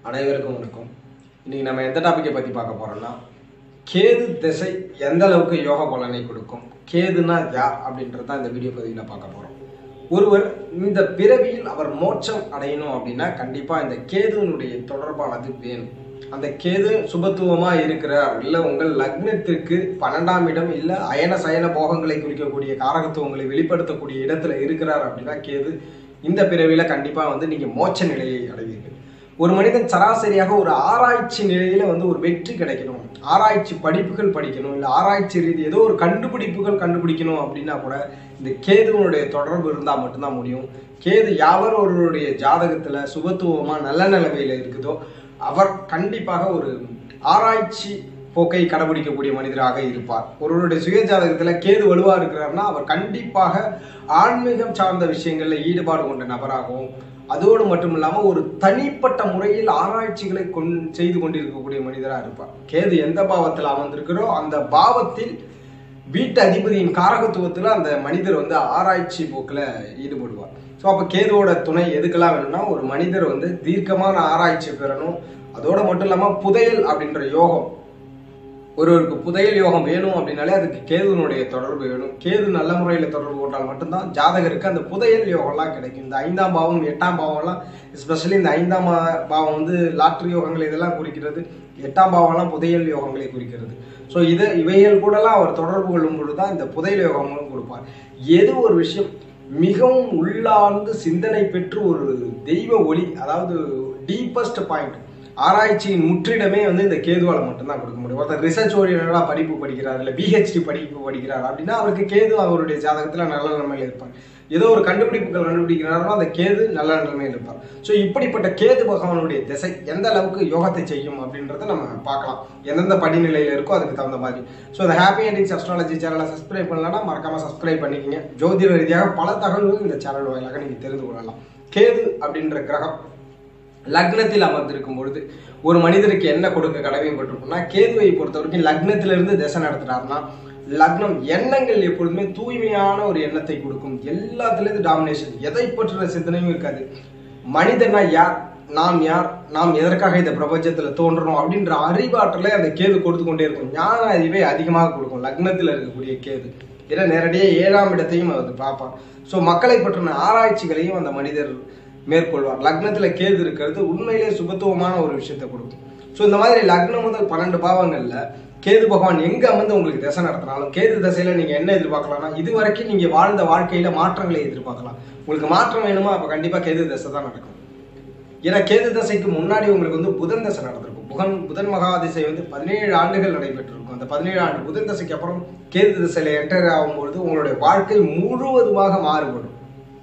அனைவருக்கும் வணக்கம் இன்னைக்கு நம்ம எந்த டாப்பிக்கை பற்றி பார்க்க போறோம்னா கேது திசை எந்த அளவுக்கு யோக பலனை கொடுக்கும் கேதுனா யார் அப்படின்றது தான் இந்த வீடியோ பதிவில் பார்க்க போகிறோம் ஒருவர் இந்த பிறவியில் அவர் மோட்சம் அடையணும் அப்படின்னா கண்டிப்பாக இந்த கேதுவினுடைய தொடர்பானது வேணும் அந்த கேது சுபத்துவமாக இருக்கிறார் இல்லை உங்கள் லக்னத்திற்கு பன்னெண்டாம் இடம் இல்லை அயன சயன போகங்களை குறிக்கக்கூடிய காரகத்துவங்களை வெளிப்படுத்தக்கூடிய இடத்துல இருக்கிறார் அப்படின்னா கேது இந்த பிறவியில் கண்டிப்பாக வந்து நீங்கள் மோட்ச நிலையை அடைவீர்கள் ஒரு மனிதன் சராசரியாக ஒரு ஆராய்ச்சி நிலையில வந்து ஒரு வெற்றி கிடைக்கணும் ஆராய்ச்சி படிப்புகள் படிக்கணும் இல்லை ஆராய்ச்சி ரீதி ஏதோ ஒரு கண்டுபிடிப்புகள் கண்டுபிடிக்கணும் அப்படின்னா கூட இந்த கேதுவனுடைய தொடர்பு இருந்தால் மட்டும்தான் முடியும் கேது யாவர் ஒருவருடைய ஜாதகத்தில் சுபத்துவமாக நல்ல நிலைமையில் இருக்குதோ அவர் கண்டிப்பாக ஒரு ஆராய்ச்சி போக்கை கடைபிடிக்கக்கூடிய மனிதராக இருப்பார் ஒருவருடைய சுய ஜாதகத்தில் கேது வலுவாக இருக்கிறார்னா அவர் கண்டிப்பாக ஆன்மீகம் சார்ந்த விஷயங்களில் ஈடுபாடு கொண்ட நபராகவும் அதோடு மட்டும் இல்லாமல் ஒரு தனிப்பட்ட முறையில் ஆராய்ச்சிகளை கொண் செய்து கொண்டிருக்கக்கூடிய மனிதராக இருப்பார் கேது எந்த பாவத்தில் அமர்ந்திருக்கிறோ அந்த பாவத்தில் வீட்டு அதிபதியின் காரகத்துவத்தில் அந்த மனிதர் வந்து ஆராய்ச்சி போக்கில் ஈடுபடுவார் ஸோ அப்போ கேதுவோட துணை எதுக்கெல்லாம் வேணும்னா ஒரு மனிதர் வந்து தீர்க்கமான ஆராய்ச்சி பெறணும் அதோட மட்டும் இல்லாமல் புதையல் அப்படின்ற யோகம் ஒருவருக்கு புதையல் யோகம் வேணும் அப்படின்னாலே அதுக்கு கேதுனுடைய தொடர்பு வேணும் கேது நல்ல முறையில் தொடர்பு கொண்டால் மட்டும்தான் ஜாதகருக்கு அந்த புதையல் யோகம்லாம் கிடைக்கும் இந்த ஐந்தாம் பாவம் எட்டாம் பாவம்லாம் எஸ்பெஷலி இந்த ஐந்தாம் பா- பாவம் வந்து லாட்ரி யோகங்கள் இதெல்லாம் குறிக்கிறது எட்டாம் பாவம்லாம் புதையல் யோகங்களை குறிக்கிறது ஸோ இதை இவைகள் கூடலாம் அவர் தொடர்பு கொள்ளும் பொழுது தான் இந்த புதையல் யோகங்களும் கொடுப்பார் எது ஒரு விஷயம் மிகவும் உள்ளார்ந்து சிந்தனை பெற்று ஒரு தெய்வ ஒளி அதாவது டீப்பஸ்ட் பாயிண்ட் ஆராய்ச்சியின் முற்றிடமே வந்து இந்த கேதுவால மட்டும்தான் கொடுக்க முடியும் ஒருத்தர் ரிசர்ச் ஓரியன்டாக படிப்பு படிக்கிறார் இல்லை பிஹெச்டி படிப்பு படிக்கிறார் அப்படின்னா அவருக்கு கேது அவருடைய ஜாதகத்தில் நல்ல நிலைமையில் இருப்பார் ஏதோ ஒரு கண்டுபிடிப்புகள் கண்டுபிடிக்கிறாரோ அந்த கேது நல்ல நிலைமையில் இருப்பார் ஸோ இப்படிப்பட்ட கேது பகவானுடைய திசை எந்த அளவுக்கு யோகத்தை செய்யும் அப்படின்றத நம்ம பார்க்கலாம் எந்தெந்த படிநிலையில் இருக்கோ அதுக்கு தகுந்த மாதிரி ஸோ இந்த ஹாப்பி எண்டிங்ஸ் அஸ்ட்ராலஜி சேனலை சப்ஸ்கிரைப் பண்ணலன்னா மறக்காம சப்ஸ்கிரைப் பண்ணிக்கங்க ஜோதிட ரீதியாக பல தகவல்கள் இந்த சேனல் வாயிலாக நீங்கள் தெரிந்து கொள்ளலாம் கேது அப்படின்ற கிரகம் லக்னத்தில் அமர்ந்திருக்கும் பொழுது ஒரு மனிதருக்கு என்ன கொடுக்க கடமைப்பட்டிருக்கும்னா கேதுவை பொறுத்த வரைக்கும் லக்னத்திலிருந்து திசை நடத்துறாருன்னா லக்னம் எண்ணங்கள் எப்பொழுதுமே தூய்மையான ஒரு எண்ணத்தை கொடுக்கும் எல்லாத்துலேருந்து டாமினேஷன் எதை பற்றின சிந்தனையும் இருக்காது மனிதனா யார் நாம் யார் நாம் எதற்காக இந்த பிரபஞ்சத்தில் தோன்றணும் அப்படின்ற அறிவாற்றலை அந்த கேது கொடுத்து கொண்டே இருக்கும் ஞான அறிவை அதிகமாக கொடுக்கும் லக்னத்தில் இருக்கக்கூடிய கேது ஏன்னா நேரடியாக ஏழாம் இடத்தையும் அவர் பார்ப்பார் ஸோ மக்களை பற்றின ஆராய்ச்சிகளையும் அந்த மனிதர் மேற்கொள்வார் லக்னத்தில் கேது இருக்கிறது உண்மையிலே சுபத்துவமான ஒரு விஷயத்தை கொடுக்கும் ஸோ இந்த மாதிரி லக்னம் முதல் பன்னெண்டு பாவங்கள்ல கேது பகவான் எங்க அமர்ந்து உங்களுக்கு திசை நடத்தினாலும் கேது திசையில நீங்க என்ன எதிர்பார்க்கலாம்னா இது வரைக்கும் நீங்க வாழ்ந்த வாழ்க்கையில மாற்றங்களை எதிர்பார்க்கலாம் உங்களுக்கு மாற்றம் வேணுமா அப்ப கண்டிப்பா கேது திசை தான் நடக்கும் ஏன்னா கேது தசைக்கு முன்னாடி உங்களுக்கு வந்து புதன் தசை நடந்திருக்கும் புகன் புதன் மகாதிசை வந்து பதினேழு ஆண்டுகள் நடைபெற்றிருக்கும் அந்த பதினேழு ஆண்டு புதன் தசைக்கு அப்புறம் கேது திசையில என்டர் ஆகும்பொழுது உங்களுடைய வாழ்க்கை முழுவதுமாக மாறுபடும்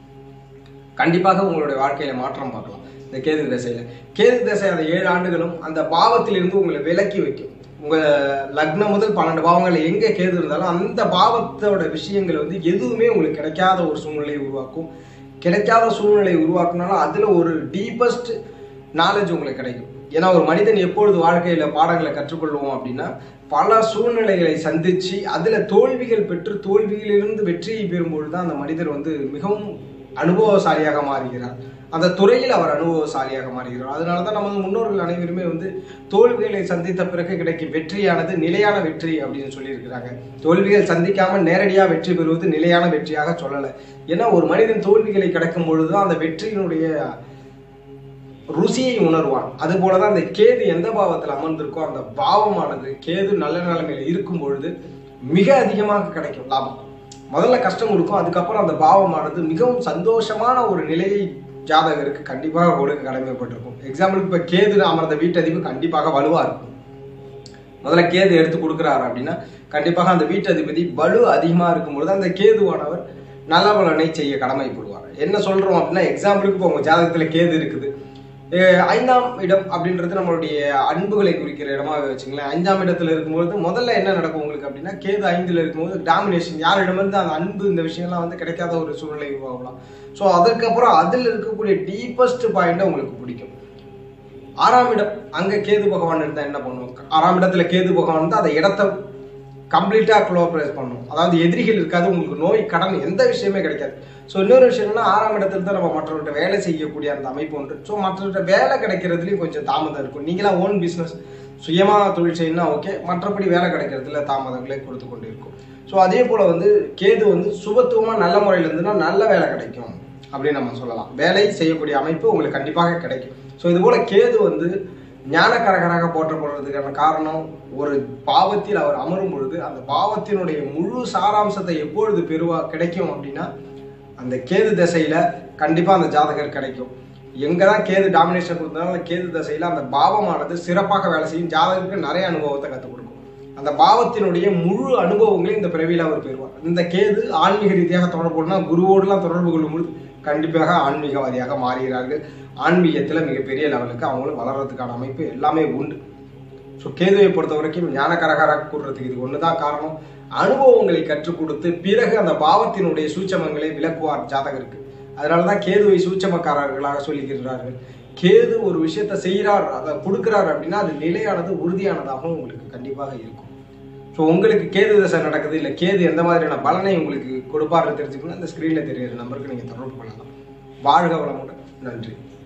கண்டிப்பாக உங்களுடைய வாழ்க்கையில மாற்றம் பார்க்கலாம் இந்த கேது திசையில கேது திசை அந்த ஏழு ஆண்டுகளும் அந்த பாவத்திலிருந்து உங்களை விலக்கி வைக்கும் உங்க லக்னம் முதல் பன்னெண்டு பாவங்கள் எங்க கேது இருந்தாலும் அந்த பாவத்தோட விஷயங்கள் வந்து எதுவுமே உங்களுக்கு கிடைக்காத ஒரு சூழ்நிலையை உருவாக்கும் கிடைக்காத சூழ்நிலை உருவாக்குனாலும் அதுல ஒரு டீப்பஸ்ட் நாலேஜ் உங்களுக்கு கிடைக்கும் ஏன்னா ஒரு மனிதன் எப்பொழுது வாழ்க்கையில பாடங்களை கற்றுக்கொள்வோம் அப்படின்னா பல சூழ்நிலைகளை சந்திச்சு அதுல தோல்விகள் பெற்று தோல்வியிலிருந்து வெற்றியை பெறும்பொழுது தான் அந்த மனிதர் வந்து மிகவும் அனுபவசாலியாக மாறுகிறார் அந்த துறையில் அவர் அனுபவசாலியாக மாறுகிறார் அதனால தான் நமது முன்னோர்கள் அனைவருமே வந்து தோல்விகளை சந்தித்த பிறகு கிடைக்கும் வெற்றியானது நிலையான வெற்றி அப்படின்னு சொல்லியிருக்கிறாங்க தோல்விகள் சந்திக்காம நேரடியாக வெற்றி பெறுவது நிலையான வெற்றியாக சொல்லலை ஏன்னா ஒரு மனிதன் தோல்விகளை கிடைக்கும் பொழுது தான் அந்த வெற்றியினுடைய ருசியை உணர்வான் அது போலதான் அந்த கேது எந்த பாவத்தில் அமர்ந்திருக்கோ அந்த பாவமானது கேது நல்ல நிலைமையில இருக்கும் பொழுது மிக அதிகமாக கிடைக்கும் லாபம் முதல்ல கஷ்டம் இருக்கும் அதுக்கப்புறம் அந்த பாவமானது மிகவும் சந்தோஷமான ஒரு நிலையை ஜாதகருக்கு கண்டிப்பாக கொடுக்க கடமைப்பட்டிருக்கும் எக்ஸாம்பிளுக்கு இப்போ கேது அமர்ந்த வீட்டதிவு கண்டிப்பாக வலுவா இருக்கும் முதல்ல கேது எடுத்து கொடுக்குறாரு அப்படின்னா கண்டிப்பாக அந்த வீட்டதிபதி பலு அதிகமாக இருக்கும்பொழுது அந்த கேதுவானவர் நல்ல பலனை செய்ய கடமைப்படுவார் என்ன சொல்றோம் அப்படின்னா எக்ஸாம்பிளுக்கு இப்போ உங்க ஜாதகத்தில் கேது இருக்குது அஹ் ஐந்தாம் இடம் அப்படின்றது நம்மளுடைய அன்புகளை குறிக்கிற இடமா வச்சுங்களேன் ஐந்தாம் இடத்துல இருக்கும்போது முதல்ல என்ன நடக்கும் உங்களுக்கு அப்படின்னா கேது ஐந்துல இருக்கும்போது டாமினேஷன் யாரிடமிருந்து அந்த அன்பு இந்த விஷயம்லாம் வந்து கிடைக்காத ஒரு சூழ்நிலை உருவாகலாம் ஸோ அதற்கப்புறம் அதில் இருக்கக்கூடிய டீப்பஸ்ட் பாயிண்ட்டை உங்களுக்கு பிடிக்கும் ஆறாம் இடம் அங்க கேது பகவான் இருந்தா என்ன பண்ணுவோம் ஆறாம் இடத்துல கேது பகவான் இருந்தா அந்த இடத்த கம்ப்ளீட்டா க்ளோப்ரைஸ் பண்ணும் அதாவது எதிரிகள் இருக்காது உங்களுக்கு நோய் கடன் எந்த விஷயமே கிடைக்காது ஸோ இன்னொரு விஷயம் என்னன்னா ஆறாம் இடத்துல தான் நம்ம மற்றவர்கிட்ட வேலை செய்யக்கூடிய அந்த அமைப்பு உண்டு ஸோ மற்றவர்கிட்ட வேலை கிடைக்கிறதுலையும் கொஞ்சம் தாமதம் இருக்கும் நீங்களா ஓன் பிஸ்னஸ் சுயமாக தொழில் செய்யணும்னா ஓகே மற்றபடி வேலை கிடைக்கிறதுல தாமதங்களே கொடுத்து கொண்டு இருக்கும் ஸோ அதே போல் வந்து கேது வந்து சுபத்துவமாக நல்ல முறையில் இருந்துன்னா நல்ல வேலை கிடைக்கும் அப்படின்னு நம்ம சொல்லலாம் வேலை செய்யக்கூடிய அமைப்பு உங்களுக்கு கண்டிப்பாக கிடைக்கும் ஸோ இது போல் கேது வந்து ஞானக்கரகராக போற்றப்படுறதுக்கான காரணம் ஒரு பாவத்தில் அவர் அமரும் பொழுது அந்த பாவத்தினுடைய முழு சாராம்சத்தை எப்பொழுது பெறுவா கிடைக்கும் அப்படின்னா அந்த கேது திசையில கண்டிப்பா அந்த ஜாதகர் கிடைக்கும் எங்க தான் கேது டாமினேஷன் கொடுத்தாலும் அந்த கேது திசையில அந்த பாவமானது சிறப்பாக வேலை செய்யும் ஜாதகருக்கு நிறைய அனுபவத்தை கற்றுக் கொடுக்கும் அந்த பாவத்தினுடைய முழு அனுபவங்களையும் இந்த பிறவியில் அவர் பெறுவார் இந்த கேது ஆன்மீக ரீதியாக தொடர்புனா குருவோடுலாம் தொடர்பு கொள்ளும் பொழுது கண்டிப்பாக ஆன்மீகவாதியாக மாறுகிறார்கள் ஆன்மீகத்தில் மிகப்பெரிய லெவலுக்கு அவங்களும் வளர்றதுக்கான அமைப்பு எல்லாமே உண்டு ஸோ கேதுவை பொறுத்த வரைக்கும் ஞானகரகராக கூடுறதுக்கு இது ஒன்று தான் காரணம் அனுபவங்களை கற்றுக் கொடுத்து பிறகு அந்த பாவத்தினுடைய சூட்சமங்களை விளக்குவார் ஜாதகருக்கு அதனால தான் கேதுவை சூட்சமக்காரர்களாக சொல்லிக்கிறார்கள் கேது ஒரு விஷயத்தை செய்கிறார் அதை கொடுக்குறார் அப்படின்னா அது நிலையானது உறுதியானதாகவும் உங்களுக்கு கண்டிப்பாக இருக்கும் ஸோ உங்களுக்கு கேது தசை நடக்குது இல்லை கேது எந்த மாதிரியான பலனை உங்களுக்கு கொடுப்பாருன்னு தெரிஞ்சுக்கணும் அந்த ஸ்க்ரீனில் தெரியுற நம்பருக்கு நீங்கள் தொடர்பு பண்ணலாம் வாழ்க வளமுடன் நன்றி